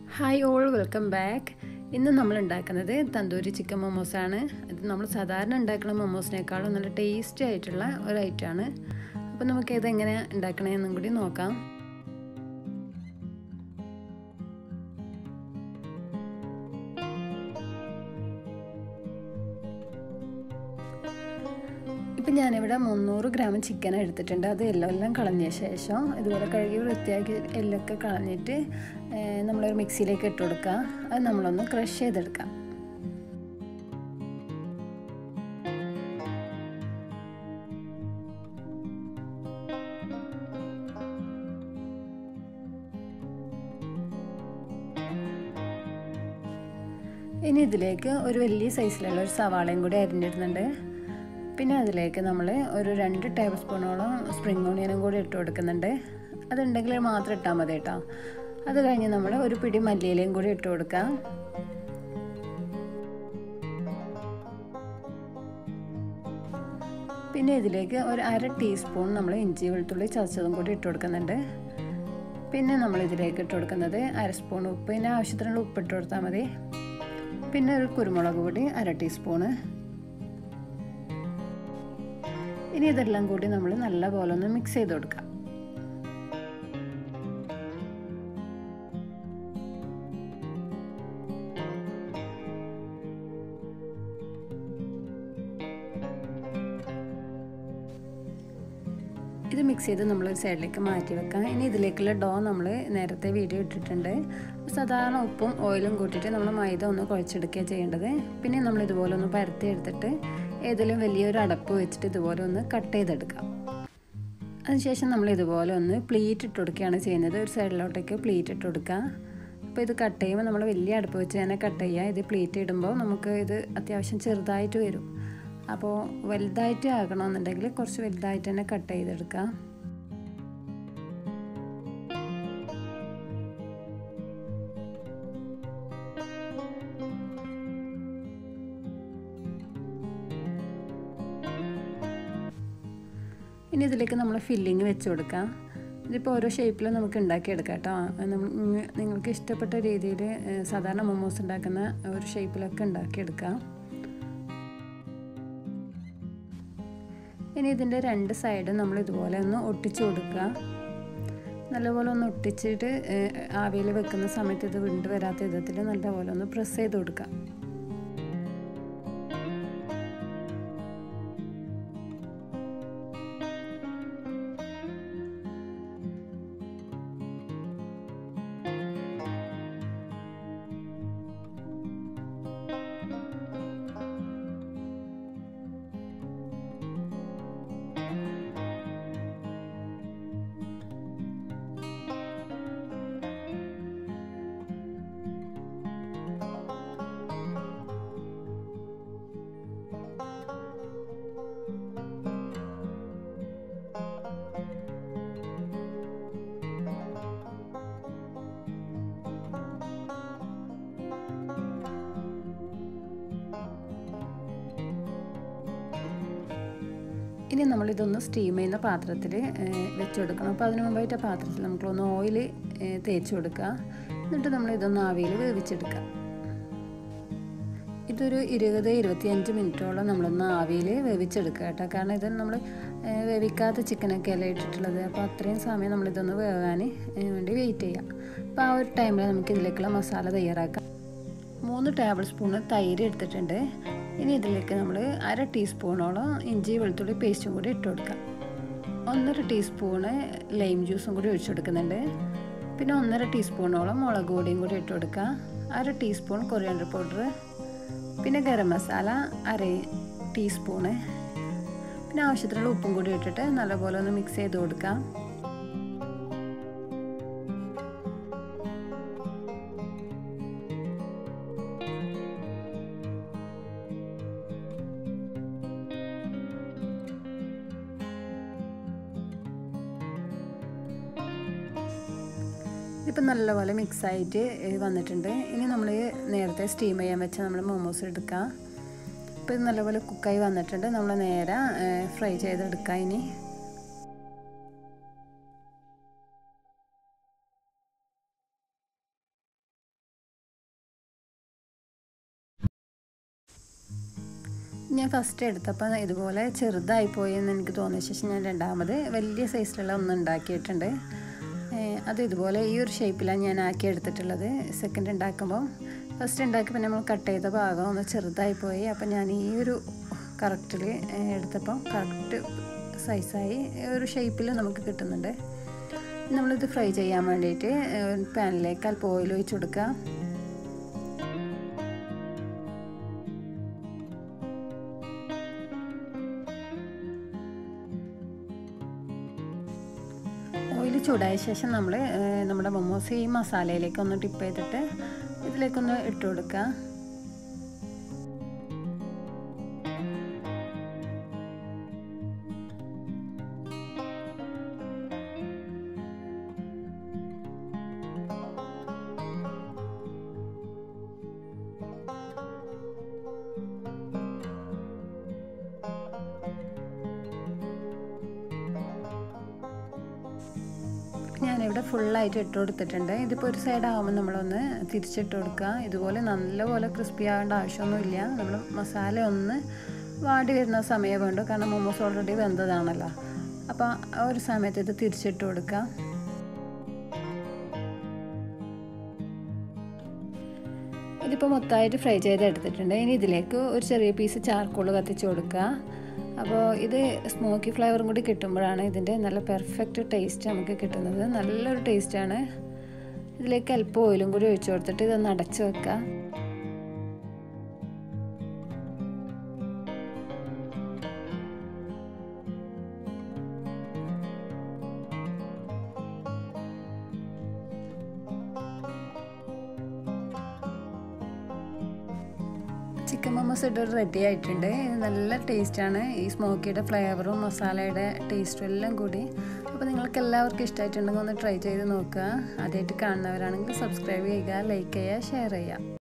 hi all welcome back ഇന്ന് നമ്മൾ ഉണ്ടാക്കുന്നത് തന്തൂരി ചിക്കൻ മൊമോസാണ് ഇത് നമ്മൾ സാധാരണ ഉണ്ടാക്കുന്ന മൊമോസിനേക്കാളും നല്ല ടേസ്റ്റി ആയിട്ടുള്ള ഒരു ഐറ്റമാണ് അപ്പോൾ നമുക്ക് ഇതെങ്ങനെ ഉണ്ടാക്കണമെന്നും കൂടി നോക്കാം ഇപ്പം ഞാനിവിടെ മുന്നൂറ് ഗ്രാം ചിക്കൻ എടുത്തിട്ടുണ്ട് അത് എല്ലാം എല്ലാം കളഞ്ഞ ശേഷം ഇതുപോലെ കഴുകി വൃത്തിയാക്കി എല്ലൊക്കെ കളഞ്ഞിട്ട് നമ്മളൊരു മിക്സിയിലേക്ക് ഇട്ട് കൊടുക്കുക അത് നമ്മളൊന്ന് ക്രഷ് ചെയ്തെടുക്കാം ഇനി ഇതിലേക്ക് ഒരു വലിയ സൈസിലുള്ള ഒരു സവാളയും കൂടി അരിഞ്ഞിടുന്നുണ്ട് പിന്നെ അതിലേക്ക് നമ്മൾ ഒരു രണ്ട് ടേബിൾ സ്പൂണോളം സ്പ്രിംഗ് ഓണിയനും കൂടി ഇട്ട് കൊടുക്കുന്നുണ്ട് അതുണ്ടെങ്കിൽ മാത്രം ഇട്ടാൽ മതി കേട്ടോ അത് കഴിഞ്ഞ് നമ്മൾ ഒരു പിടി മല്ലിയിലയും കൂടി ഇട്ട് കൊടുക്കാം പിന്നെ ഇതിലേക്ക് ഒരു അര ടീസ്പൂൺ നമ്മൾ ഇഞ്ചി വെളുത്തുള്ളി ചതച്ചതും കൂടി ഇട്ട് കൊടുക്കുന്നുണ്ട് പിന്നെ നമ്മൾ ഇതിലേക്ക് ഇട്ട് കൊടുക്കുന്നത് അര സ്പൂൺ ഉപ്പ് പിന്നെ ആവശ്യത്തിനുള്ള ഉപ്പ് ഇട്ട് കൊടുത്താൽ മതി പിന്നെ ഒരു കുരുമുളക് പൊടി അര ടീസ്പൂണ് ഇനി ഇതെല്ലാം കൂടി നമ്മൾ നല്ല പോലെ ഒന്ന് മിക്സ് ചെയ്ത് കൊടുക്കാം ഇത് മിക്സ് ചെയ്ത് നമ്മൾ ഒരു സൈഡിലേക്ക് മാറ്റി വെക്കാം ഇനി ഇതിലേക്കുള്ള ഡോ നമ്മൾ നേരത്തെ വീഡിയോ ഇട്ടിട്ടുണ്ട് സാധാരണ ഉപ്പും ഓയിലും കൂട്ടിയിട്ട് നമ്മൾ മൈദ ഒന്ന് കുഴച്ചെടുക്കുക ചെയ്യേണ്ടത് പിന്നെ നമ്മൾ ഇതുപോലെ ഒന്ന് പരത്തി എടുത്തിട്ട് ഏതെങ്കിലും വലിയൊരു അടപ്പ് വെച്ചിട്ട് ഇതുപോലെ ഒന്ന് കട്ട് ചെയ്തെടുക്കാം അതിനുശേഷം നമ്മൾ ഇതുപോലെ ഒന്ന് പ്ലീറ്റ് ഇട്ട് കൊടുക്കുകയാണ് ചെയ്യുന്നത് ഒരു സൈഡിലോട്ടേക്ക് പ്ലീറ്റ് ഇട്ട് കൊടുക്കുക അപ്പോൾ ഇത് കട്ട് ചെയ്യുമ്പോൾ നമ്മൾ വലിയ അടുപ്പ് വെച്ച് തന്നെ കട്ട് ചെയ്യുക ഇത് പ്ലീറ്റ് ഇടുമ്പോൾ നമുക്ക് ഇത് അത്യാവശ്യം ചെറുതായിട്ട് വരും അപ്പോൾ വലുതായിട്ട് ആകണമെന്നുണ്ടെങ്കിൽ കുറച്ച് വലുതായിട്ട് തന്നെ കട്ട് ചെയ്തെടുക്കുക ഇനി ഇതിലേക്ക് നമ്മൾ ഫില്ലിങ് വെച്ച് കൊടുക്കാം ഇതിപ്പോൾ ഓരോ ഷേപ്പിൽ നമുക്ക് ഉണ്ടാക്കിയെടുക്കാം കേട്ടോ നിങ്ങൾക്ക് ഇഷ്ടപ്പെട്ട രീതിയിൽ സാധാരണ മൊമോസ് ഉണ്ടാക്കുന്ന ഒരു ഷേപ്പിലൊക്കെ ഉണ്ടാക്കിയെടുക്കാം ഇനി ഇതിൻ്റെ രണ്ട് സൈഡും നമ്മൾ ഇതുപോലെ ഒന്ന് ഒട്ടിച്ചു കൊടുക്കുക നല്ലപോലെ ഒന്ന് ഒട്ടിച്ചിട്ട് ആവിയിൽ വെക്കുന്ന സമയത്ത് ഇത് വിണ്ട് വരാത്ത വിധത്തിൽ നല്ലപോലെ ഒന്ന് പ്രസ് ചെയ്ത് കൊടുക്കുക ഇനി നമ്മളിതൊന്ന് സ്റ്റീം ചെയ്യുന്ന പാത്രത്തിൽ വെച്ച് കൊടുക്കണം അപ്പോൾ അതിന് മുമ്പായിട്ട് ആ പാത്രത്തിൽ നമുക്കൊന്ന് ഓയിൽ തേച്ച് കൊടുക്കുക എന്നിട്ട് നമ്മൾ ഇതൊന്ന് ആവിയിൽ വേവിച്ചെടുക്കുക ഇതൊരു ഇരുപത് ഇരുപത്തിയഞ്ച് മിനിറ്റോളം നമ്മളൊന്ന് ആവിയിൽ വേവിച്ചെടുക്കുക കേട്ടോ കാരണം ഇത് നമ്മൾ വേവിക്കാത്ത ചിക്കനൊക്കെ അല്ലേ ഇട്ടിട്ടുള്ളത് അപ്പോൾ അത്രയും സമയം നമ്മളിതൊന്ന് വേവാൻ വേണ്ടി വെയിറ്റ് ചെയ്യാം അപ്പോൾ ആ ഒരു ടൈമിൽ നമുക്ക് ഇതിലേക്കുള്ള മസാല തയ്യാറാക്കാം മൂന്ന് ടേബിൾ സ്പൂണ് തൈര് എടുത്തിട്ടുണ്ട് ഇനി ഇതിലേക്ക് നമ്മൾ അര ടീസ്പൂണോളം ഇഞ്ചി വെളുത്തുള്ളി പേസ്റ്റും കൂടി ഇട്ട് കൊടുക്കാം ഒന്നര ടീസ്പൂണ് ലൈം ജ്യൂസും കൂടി ഒഴിച്ചു കൊടുക്കുന്നുണ്ട് പിന്നെ ഒന്നര ടീസ്പൂണോളം മുളക് പൊടിയും കൂടി ഇട്ട് കൊടുക്കുക അര ടീസ്പൂൺ കൊറിയാണ്ടർ പൗഡർ പിന്നെ ഗരം മസാല അര ടീസ്പൂണ് പിന്നെ ആവശ്യത്തിനുള്ള ഉപ്പും കൂടി ഇട്ടിട്ട് നല്ലപോലെ ഒന്ന് മിക്സ് ചെയ്ത് കൊടുക്കാം ഇതിപ്പോൾ നല്ലപോലെ മിക്സായിട്ട് വന്നിട്ടുണ്ട് ഇനി നമ്മൾ നേരത്തെ സ്റ്റീം ചെയ്യാൻ വെച്ച നമ്മൾ മോമോസ് എടുക്കുക ഇപ്പോൾ ഇത് നല്ലപോലെ കുക്കായി വന്നിട്ടുണ്ട് നമ്മൾ നേരെ ഫ്രൈ ചെയ്തെടുക്കാം ഇനി ഞാൻ ഫസ്റ്റ് എടുത്തപ്പോൾ ഇതുപോലെ ചെറുതായി പോയി എന്ന് എനിക്ക് തോന്നിയ ശേഷം ഞാൻ രണ്ടാമത് വലിയ സൈസിലുള്ള ഒന്ന് ഉണ്ടാക്കിയിട്ടുണ്ട് അത് ഇതുപോലെ ഈ ഒരു ഷേപ്പിലാണ് ഞാൻ ആക്കി എടുത്തിട്ടുള്ളത് സെക്കൻഡ് ഉണ്ടാക്കുമ്പോൾ ഫസ്റ്റ് ഉണ്ടാക്കിയപ്പോൾ നമ്മൾ കട്ട് ചെയ്ത ഭാഗം ഒന്ന് ചെറുതായി പോയി അപ്പോൾ ഞാൻ ഈ ഒരു കറക്റ്റിൽ എടുത്തപ്പോൾ കറക്റ്റ് സൈസായി ഒരു ഷേപ്പിൽ നമുക്ക് കിട്ടുന്നുണ്ട് നമ്മളിത് ഫ്രൈ ചെയ്യാൻ വേണ്ടിയിട്ട് പാനിലേക്ക് അല്പം ഓയിൽ ഒഴിച്ച് കൊടുക്കുക ഓയിൽ ചൂടായ ശേഷം നമ്മൾ നമ്മുടെ മൊമോസ് ഈ മസാലയിലേക്ക് ഒന്ന് ടിപ്പ് ചെയ്തിട്ട് ഇതിലേക്കൊന്ന് ഇട്ട് കൊടുക്കുക ഞാനിവിടെ ഫുള്ളായിട്ട് ഇട്ട് കൊടുത്തിട്ടുണ്ട് ഇതിപ്പോൾ ഒരു സൈഡ് ആകുമ്പോൾ നമ്മളൊന്ന് തിരിച്ചിട്ട് കൊടുക്കുക ഇതുപോലെ നല്ലപോലെ ക്രിസ്പി ആവേണ്ട ആവശ്യമൊന്നുമില്ല നമ്മൾ മസാല ഒന്ന് വാടി വരുന്ന സമയം വേണ്ടു കാരണം മോമോസ് ഓൾറെഡി വെന്തതാണല്ലോ അപ്പോൾ ആ ഒരു സമയത്ത് ഇത് തിരിച്ചിട്ട് കൊടുക്കുക ഇതിപ്പോൾ മൊത്തമായിട്ട് ഫ്രൈ ചെയ്ത് എടുത്തിട്ടുണ്ട് ഇനി ഇതിലേക്ക് ഒരു ചെറിയ പീസ് ചാർക്കോൾ കത്തിച്ച് കൊടുക്കുക അപ്പോൾ ഇത് സ്മോക്കി ഫ്ലേവറും കൂടി കിട്ടുമ്പോഴാണ് ഇതിൻ്റെ നല്ല പെർഫെക്റ്റ് ടേസ്റ്റ് നമുക്ക് കിട്ടുന്നത് നല്ലൊരു ടേസ്റ്റാണ് ഇതിലേക്ക് അല്പം ഓയിലും കൂടി ഒഴിച്ചു കൊടുത്തിട്ട് ഇതൊന്ന് അടച്ച് വെക്കുക ചിക്കൻ മൊമോസ് ഇട്ട് റെഡി ആയിട്ടുണ്ട് ഇത് നല്ല ടേസ്റ്റാണ് ഈ സ്മോക്കിയുടെ ഫ്ലേവറും മസാലയുടെ ടേസ്റ്റും എല്ലാം കൂടി അപ്പോൾ നിങ്ങൾക്ക് എല്ലാവർക്കും ഇഷ്ടമായിട്ടുണ്ടെങ്കിൽ ഒന്ന് ട്രൈ ചെയ്ത് നോക്കുക ആദ്യമായിട്ട് കാണുന്നവരാണെങ്കിൽ സബ്സ്ക്രൈബ് ചെയ്യുക ലൈക്ക് ചെയ്യുക ഷെയർ ചെയ്യുക